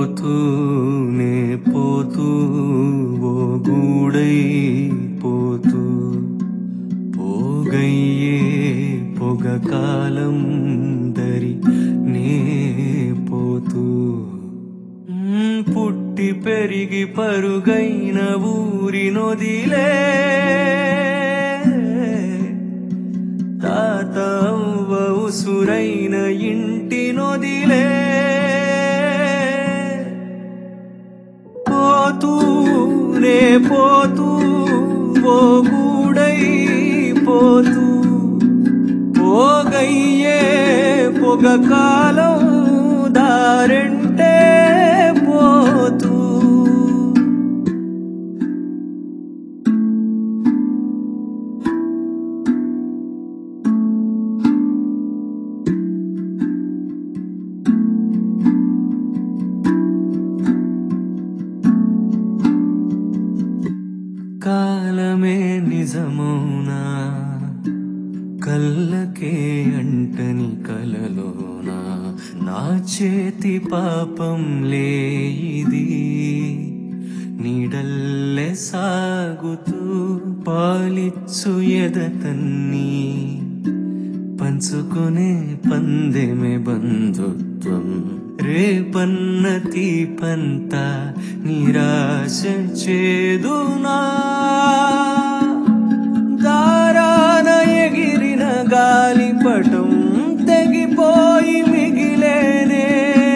పోతూనే పోతూ ఓ గూడై పోతూ పోగయ్యే పొగ కాలం దరి నే పోతూ మ్, పుట్టి పెరిగి పరుగైన ఊరి నొదిలే తాత అవ్వ ఉసురైన ఇంటి నొదిలే పోతూనే పోతూ ఓ గూడై పోతూ పోగయ్యే పొగ కాలం దారెంటే పోతూ కాలమే నిజమౌనా కళ్ళకే అంటని కలలోనా నా చేతి పాపం లే ఇది నీడల్లె సాగుతూ పాలిచ్చు ఎదతన్ని పంచుకునే పందెమే బంధుత్వం రేపన్న తీపంత నిరాశ చేదునా దారాన ఎగిరిన గాలిపటం తెగిపోయి మిగిలేనే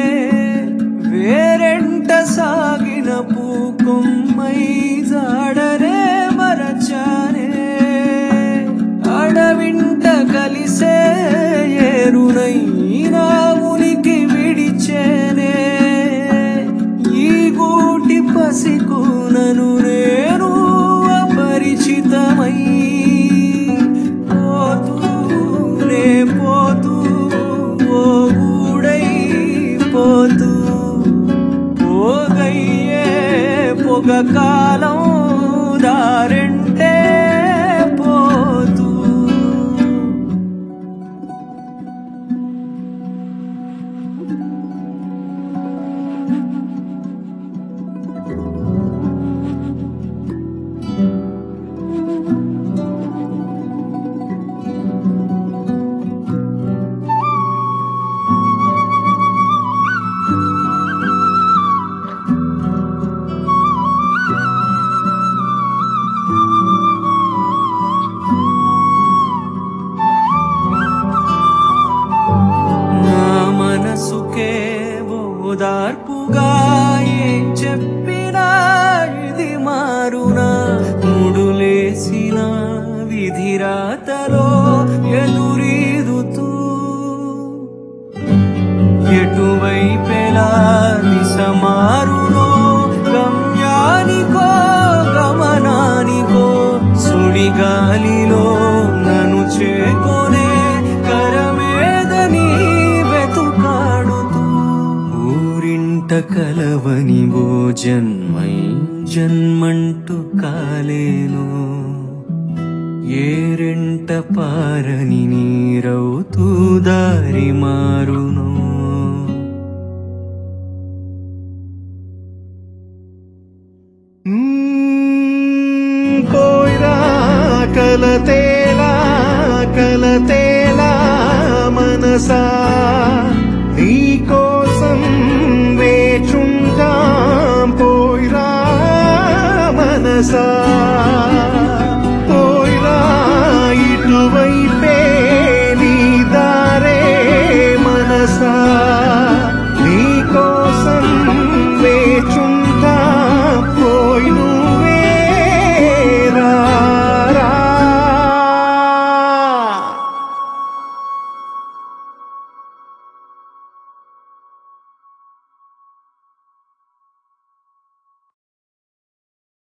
వేరెంట సాగిన పూకొమ్మై జాడరే మరచానే అడవింట కలిసే ఏరునై నా ఉనికి విడిచేనే ఈ గూటి పసికునను నేను అపరిచితమై పోతూనే పోతూ ఓ గూడై పోతూ పోగయ్యే పొగ కాలం దారెంటే పోతూ నా మనసుకే ఓదార్పుగా ఏం చెప్పినా ఇది మారునా ముడులేసిన విధిరాతలో ఎదురీదుతూ ఎటువైపెలా దిశ మారునో గమ్యానికో గమనానికో సుడిగాలిలో నన్ను చేకొనే కరమేదని వెతుకాడుతూ ఊరింట కలవని ఓ జన్మై జన్మంటూ కాలేను ఏరెంట పారని నీరవుతూ దారి మారును కోయిరా కలతేలా కలతేలా మనసా నీ కోసం వేచుంటాం పోయిరా మనసా